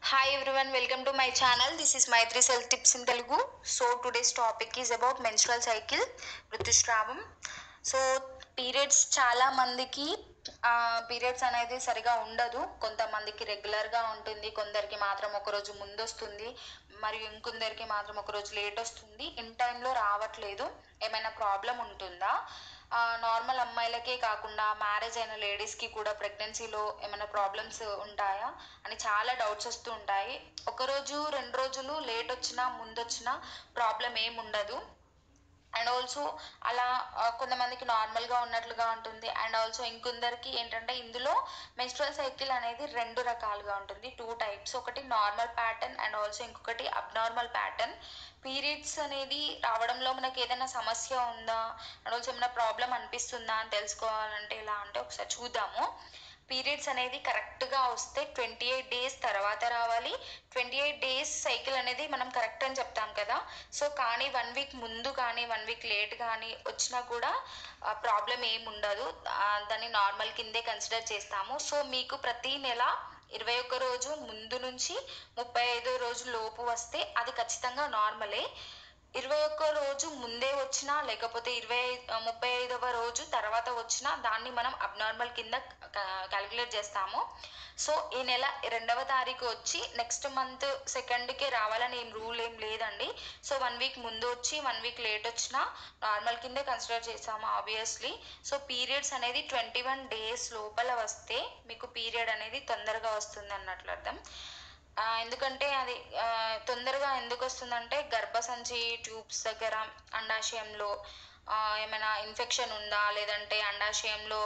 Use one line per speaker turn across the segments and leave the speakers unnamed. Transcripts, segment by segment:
hi everyone welcome to my channel this is Maitri self tips in Telugu so today's topic is about menstrual cycle ఋతుస్రావం so periods చాలా మందికి periods అనేది సరిగా ఉండదు కొంతమందికి రెగ్యులర్గా ఉంటుంది కొందరికి మాత్రం ఒక రోజు ముందు వస్తుంది మరియు ఇంకొందరికి మాత్రం ఒక రోజు లేట్ వస్తుంది ఇన్ టైంలో రావట్లేదు ఏమైనా ప్రాబ్లం ఉంటుందా నార్మల్ అమ్మాయిలకే కాకుండా మ్యారేజ్ అయిన లేడీస్కి కూడా ప్రెగ్నెన్సీలో ఏమైనా ప్రాబ్లమ్స్ ఉంటాయా అని చాలా డౌట్స్ వస్తూ ఉంటాయి ఒక రోజు రెండు రోజులు లేట్ వచ్చినా ముందు వచ్చినా ప్రాబ్లం ఏమి ఉండదు అండ్ ఆల్సో అలా ఆ, కొంతమందికి నార్మల్గా ఉన్నట్లుగా ఉంటుంది అండ్ ఆల్సో ఇంకొందరికి ఏంటంటే ఇందులో మెన్స్ట్రల్ సైకిల్ అనేది రెండు రకాలుగా ఉంటుంది టూ టైప్స్ ఒకటి నార్మల్ ప్యాటర్న్ అండ్ ఆల్సో ఇంకొకటి అబ్నార్మల్ ప్యాటర్న్ పీరియడ్స్ అనేది రావడంలో మనకి ఏదైనా సమస్య ఉందా అండ్ ఆల్సో ఏమైనా ప్రాబ్లం అనిపిస్తుందా అని తెలుసుకోవాలంటే ఎలా అంటే ఒకసారి చూద్దాము పీరియడ్స్ అనేది కరెక్ట్గా వస్తే ట్వంటీ ఎయిట్ డేస్ తర్వాత రావాలి ట్వంటీ ఎయిట్ డేస్ సైకిల్ అనేది మనం కరెక్ట్ అని చెప్తాం కదా సో కానీ వన్ వీక్ ముందు కానీ వన్ వీక్ లేట్ కానీ వచ్చినా కూడా ప్రాబ్లం ఏమి ఉండదు ఆ, దాన్ని నార్మల్ కిందే కన్సిడర్ చేస్తాము సో మీకు ప్రతి నెల ఇరవై ఒక్క రోజు ముందు నుంచి ముప్పై ఐదో రోజు లోపు వస్తే అది ఖచ్చితంగా నార్మలే ఇరవై ఒక్క రోజు ముందే వచ్చినా లేకపోతే ఇరవై ముప్పై ఐదవ రోజు తర్వాత వచ్చినా దాన్ని మనం అబ్నార్మల్ కింద క్యాలిక్యులేట్ చేస్తాము సో ఈ నెల రెండవ తారీఖు వచ్చి నెక్స్ట్ మంత్ సెకండ్కే రావాలని ఏం రూల్ ఏం లేదండి సో వన్ వీక్ ముందు వచ్చి వన్ వీక్ లేట్ వచ్చినా నార్మల్ కిందే కన్సిడర్ చేసాము ఆబ్వియస్లీ సో పీరియడ్స్ అనేది ట్వంటీ వన్ డేస్ లోపల వస్తే మీకు పీరియడ్ అనేది తొందరగా వస్తుంది అన్నట్లు అర్థం ఆ, ఎందుకంటే అది ఆ, తొందరగా ఎందుకు వస్తుందంటే గర్భసంచి ట్యూబ్స్ దగ్గర అండాశయంలో ఆ, ఏమైనా ఇన్ఫెక్షన్ ఉందా లేదంటే అండాశయంలో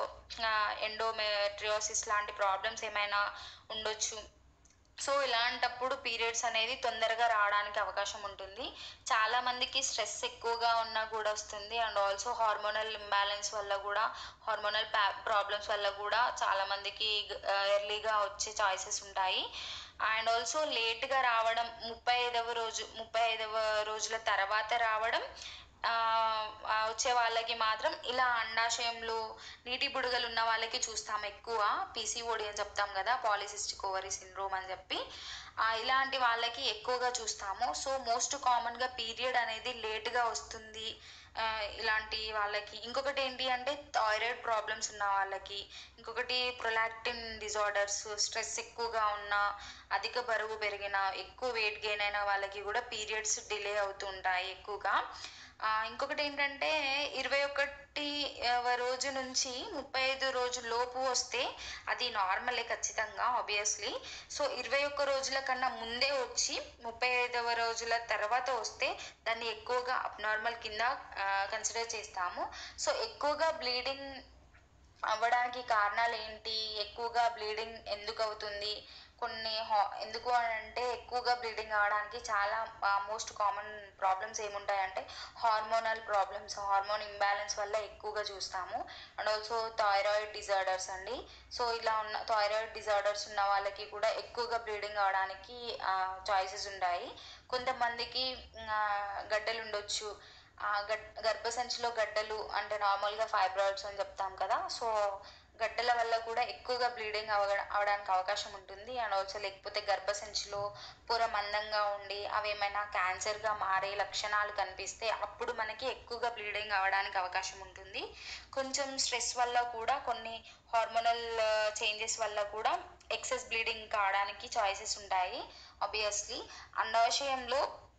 ఎండోమెట్రియోసిస్ లాంటి ప్రాబ్లమ్స్ ఏమైనా ఉండొచ్చు సో ఇలాంటప్పుడు పీరియడ్స్ అనేది తొందరగా రావడానికి అవకాశం ఉంటుంది చాలా మందికి స్ట్రెస్ ఎక్కువగా ఉన్నా కూడా వస్తుంది అండ్ ఆల్సో హార్మోనల్ ఇంబ్యాలెన్స్ వల్ల కూడా హార్మోనల్ ప్రాబ్లమ్స్ వల్ల కూడా చాలా మందికి ఎర్లీగా వచ్చే చాయిసెస్ ఉంటాయి అండ్ ఆల్సో లేట్గా రావడం ముప్పై ఐదవ రోజు ముప్పై ఐదవ రోజుల తర్వాత రావడం ఆ, ఆ, వచ్చే వాళ్ళకి మాత్రం ఇలా అండాశయంలో నీటి బుడగలు ఉన్న వాళ్ళకి చూస్తాం ఎక్కువ పీసీఓడి అని చెప్తాం కదా పాలిసిస్టిక్ ఓవరీ సిండ్రోమ్ అని చెప్పి ఆ, ఇలాంటి వాళ్ళకి ఎక్కువగా చూస్తాము సో మోస్ట్ కామన్గా పీరియడ్ అనేది లేట్గా వస్తుంది ఆ, ఇలాంటి వాళ్ళకి ఇంకొకటి ఏంటి అంటే థైరాయిడ్ ప్రాబ్లమ్స్ ఉన్న వాళ్ళకి ఇంకొకటి ప్రొలాక్టిన్ డిజార్డర్స్ స్ట్రెస్ ఎక్కువగా ఉన్న అధిక బరువు పెరిగిన ఎక్కువ వెయిట్ గెయిన్ అయిన వాళ్ళకి కూడా పీరియడ్స్ డిలే అవుతూ ఉంటాయి ఎక్కువగా ఆ, ఇంకొకటి ఏంటంటే ఇరవై ఒకటి రోజు నుంచి ముప్పై ఐదు రోజు లోపు వస్తే అది నార్మలే ఖచ్చితంగా ఆబ్వియస్లీ సో ఇరవై ఒక్క రోజుల కన్నా ముందే వచ్చి ముప్పై ఐదవ రోజుల తర్వాత వస్తే దాన్ని ఎక్కువగా అబ్నార్మల్ కింద కన్సిడర్ చేస్తాము సో ఎక్కువగా బ్లీడింగ్ అవ్వడానికి కారణాలు ఏంటి ఎక్కువగా బ్లీడింగ్ ఎందుకు అవుతుంది కొన్ని హా- ఎందుకు అని అంటే ఎక్కువగా బ్లీడింగ్ అవ్వడానికి చాలా మోస్ట్ కామన్ ప్రాబ్లమ్స్ ఏముంటాయంటే హార్మోనల్ ప్రాబ్లమ్స్ హార్మోన్ ఇంబ్యాలెన్స్ వల్ల ఎక్కువగా చూస్తాము అండ్ ఆల్సో థైరాయిడ్ డిజార్డర్స్ అండి సో ఇలా ఉన్న థైరాయిడ్ డిజార్డర్స్ ఉన్న వాళ్ళకి కూడా ఎక్కువగా బ్లీడింగ్ అవడానికి చాయిసెస్ ఉంటాయి కొంతమందికి ఆ, గడ్డలు ఉండొచ్చు ఆ గడ్ గర్భసంచిలో గడ్డలు అంటే నార్మల్గా ఫైబ్రాయిడ్స్ అని చెప్తాం కదా సో గడ్డల వల్ల కూడా ఎక్కువగా బ్లీడింగ్ అవ అవడానికి అవకాశం ఉంటుంది అండ్ ఆల్సో లేకపోతే గర్భసంచిలో పొర మందంగా ఉండి అవి ఏమైనా క్యాన్సర్గా మారే లక్షణాలు కనిపిస్తే అప్పుడు మనకి ఎక్కువగా బ్లీడింగ్ అవ్వడానికి అవకాశం ఉంటుంది కొంచెం స్ట్రెస్ వల్ల కూడా కొన్ని హార్మోనల్ చేంజెస్ వల్ల కూడా ఎక్సెస్ బ్లీడింగ్ కావడానికి చాయిసెస్ ఉంటాయి ఆబ్వియస్లీ అండాశయంలో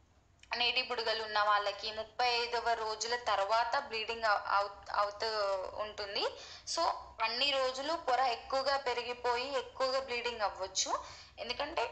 నీటి బుడగలు ఉన్న వాళ్ళకి ముప్పై ఐదవ రోజుల తర్వాత బ్లీడింగ్ అవుతూ ఉంటుంది సో అన్ని రోజులు పొర ఎక్కువగా పెరిగిపోయి ఎక్కువగా బ్లీడింగ్ అవ్వచ్చు ఎందుకంటే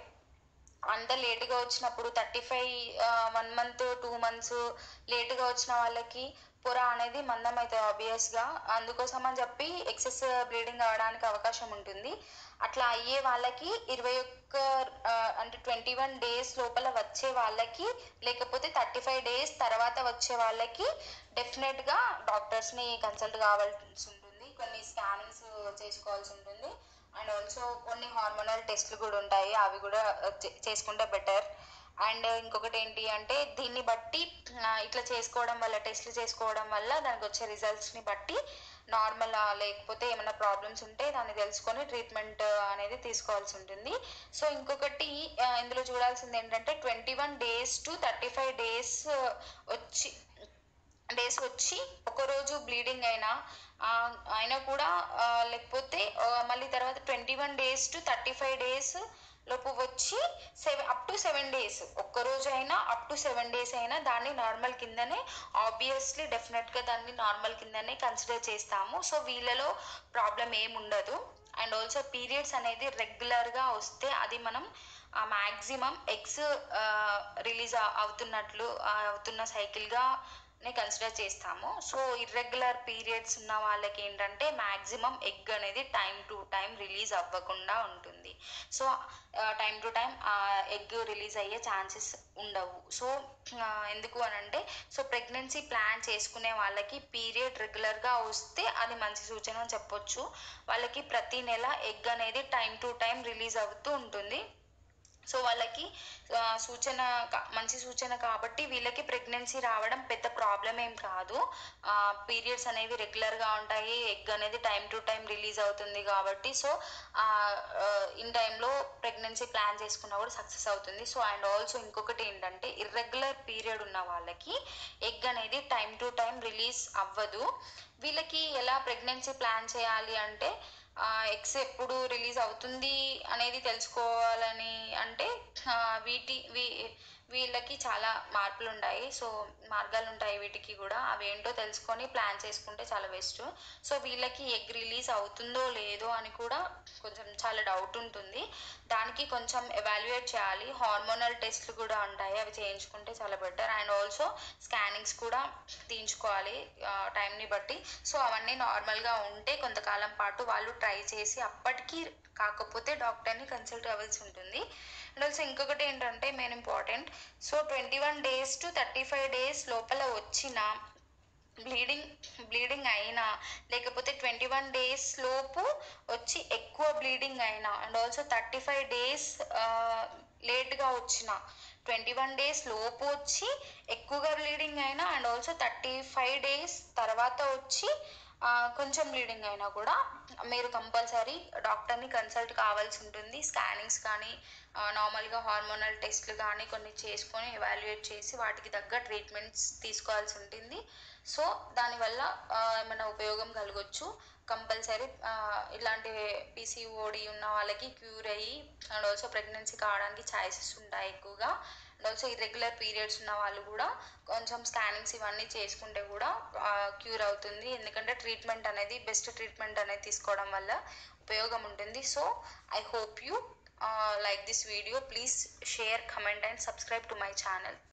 అంత లేటుగా వచ్చినప్పుడు thirty five one month two months లేటుగా వచ్చిన వాళ్ళకి పొర అనేది మందం అవుతుంది ఆబ్వియస్గా అందుకోసం అని చెప్పి ఎక్సెస్ బ్లీడింగ్ అవ్వడానికి అవకాశం ఉంటుంది అట్లా అయ్యే వాళ్ళకి ఇరవై ఒక్క ఆ, అంటే ట్వంటీ వన్ డేస్ లోపల వచ్చే వాళ్ళకి లేకపోతే థర్టీ ఫైవ్ డేస్ తర్వాత వచ్చే వాళ్ళకి డెఫినెట్గా డాక్టర్స్ని కన్సల్ట్ కావాల్సి ఉంటుంది కొన్ని స్కానింగ్స్ చేసుకోవాల్సి ఉంటుంది అండ్ ఆల్సో కొన్ని హార్మోనల్ టెస్ట్లు కూడా ఉంటాయి అవి కూడా చే- చేసుకుంటే బెటర్ అండ్ ఇంకొకటి ఏంటి అంటే దీన్ని బట్టి ఆ, ఇట్లా చేసుకోవడం వల్ల టెస్ట్లు చేసుకోవడం వల్ల దానికి వచ్చే రిజల్ట్స్ని బట్టి నార్మల్ లేకపోతే ఏమైనా ప్రాబ్లమ్స్ ఉంటే దాన్ని తెలుసుకొని ట్రీట్మెంట్ అనేది తీసుకోవాల్సి ఉంటుంది సో ఇంకొకటి ఆ, ఇందులో చూడాల్సింది ఏంటంటే twenty one days to thirty five days వచ్చి డేస్ వచ్చి ఒకరోజు బ్లీడింగ్ అయినా ఆ, అయినా కూడా ఆ, లేకపోతే ఆ, మళ్ళీ తర్వాత twenty one days to thirty five days లోపు వచ్చి seven up to seven days ఒక్కరోజు అయినా అప్ టు సెవెన్ డేస్ అయినా దాన్ని నార్మల్ కిందనే ఆబ్వియస్లీ డెఫినెట్గా దాన్ని నార్మల్ కిందనే కన్సిడర్ చేస్తాము సో వీళ్ళలో ప్రాబ్లం ఏముండదు అండ్ ఆల్సో పీరియడ్స్ అనేది రెగ్యులర్గా వస్తే అది మనం మ్యాక్సిమం ఎగ్స్ రిలీజ్ అవుతున్నట్లు ఆ, అవుతున్న సైకిల్గా నే కన్సిడర్ చేస్తాము సో ఇర్రెగ్యులర్ పీరియడ్స్ ఉన్న వాళ్ళకి ఏంటంటే మ్యాక్సిమం ఎగ్ అనేది టైం టు టైం రిలీజ్ అవ్వకుండా ఉంటుంది so time to time egg release అయ్యే ఛాన్సెస్ ఉండవు సో ఎందుకు అని అంటే సో ప్రెగ్నెన్సీ ప్లాన్ చేసుకునే వాళ్ళకి పీరియడ్ రెగ్యులర్గా వస్తే అది మంచి సూచన అని చెప్పొచ్చు వాళ్ళకి ప్రతి నెల ఎగ్ అనేది టైం టు టైం రిలీజ్ అవుతూ ఉంటుంది సో వాళ్ళకి ఆ, సూచన కా- మంచి సూచన కాబట్టి వీళ్ళకి ప్రెగ్నెన్సీ రావడం పెద్ద ప్రాబ్లం ఏం కాదు పీరియడ్స్ అనేవి రెగ్యులర్గా ఉంటాయి ఎగ్ అనేది టైం టు టైం రిలీజ్ అవుతుంది కాబట్టి సో ఇన్ టైంలో ప్రెగ్నెన్సీ ప్లాన్ చేసుకున్నా కూడా సక్సెస్ అవుతుంది సో అండ్ ఆల్సో ఇంకొకటి ఏంటంటే ఇర్రెగ్యులర్ పీరియడ్ ఉన్న వాళ్ళకి ఎగ్ అనేది టైం టు టైం రిలీజ్ అవ్వదు వీళ్ళకి ఎలా ప్రెగ్నెన్సీ ప్లాన్ చేయాలి అంటే ఎగ్స్ ఎప్పుడు రిలీజ్ అవుతుంది అనేది తెలుసుకోవాలని అంటే ఆ, వీటి వీ వీళ్ళకి చాలా మార్పులు ఉంటాయి సో మార్గాలు ఉంటాయి వీటికి కూడా అవి ఏంటో తెలుసుకొని ప్లాన్ చేసుకుంటే చాలా బెస్ట్ సో వీళ్ళకి ఎగ్ రిలీజ్ అవుతుందో లేదో అని కూడా కొంచెం చాలా డౌట్ ఉంటుంది దానికి కొంచెం ఎవాల్యుయేట్ చేయాలి హార్మోనల్ టెస్ట్లు కూడా ఉంటాయి అవి చేయించుకుంటే చాలా బెటర్ అండ్ ఆల్సో స్కానింగ్స్ కూడా తీయించుకోవాలి టైంని బట్టి సో అవన్నీ నార్మల్గా ఉంటే కొంతకాలం పాటు వాళ్ళు ట్రై చేసి అప్పటికి కాకపోతే డాక్టర్ని కన్సల్ట్ అవ్వాల్సి ఉంటుంది అండ్ ఆల్సో ఇంకొకటి ఏంటంటే main important so twenty one days to thirty five days లోపల వచ్చిన బ్లీడింగ్ బ్లీడింగ్ అయినా లేకపోతే ట్వంటీ వన్ డేస్ లోపు వచ్చి ఎక్కువ బ్లీడింగ్ అయినా and also thirty five days లేట్గా వచ్చిన ట్వంటీ వన్ డేస్ లోపు వచ్చి ఎక్కువగా బ్లీడింగ్ అయినా and also thirty five days తర్వాత వచ్చి ఆ, కొంచెం బ్లీడింగ్ అయినా కూడా మీరు కంపల్సరీ డాక్టర్ని కన్సల్ట్ కావాల్సి ఉంటుంది స్కానింగ్స్ కానీ నార్మల్గా హార్మోనల్ టెస్ట్లు కానీ కొన్ని చేసుకొని ఎవాల్యుయేట్ చేసి వాటికి తగ్గ ట్రీట్మెంట్స్ తీసుకోవాల్సి ఉంటుంది సో దానివల్ల ఆ, ఏమైనా ఉపయోగం కలగొచ్చు కంపల్సరీ ఇలాంటి పీసీఓడి ఉన్న వాళ్ళకి క్యూర్ అయ్యి అండ్ ఆల్సో ప్రెగ్నెన్సీ కావడానికి ఛాయిసెస్ ఉంటాయి ఎక్కువగా అండ్ ఆల్సో ఇర్రెగ్యులర్ పీరియడ్స్ ఉన్న వాళ్ళు కూడా కొంచెం స్కానింగ్స్ ఇవన్నీ చేసుకుంటే కూడా క్యూర్ అవుతుంది ఎందుకంటే ట్రీట్మెంట్ అనేది బెస్ట్ ట్రీట్మెంట్ అనేది తీసుకోవడం వల్ల ఉపయోగం ఉంటుంది so I hope you like this video please share comment and subscribe to my channel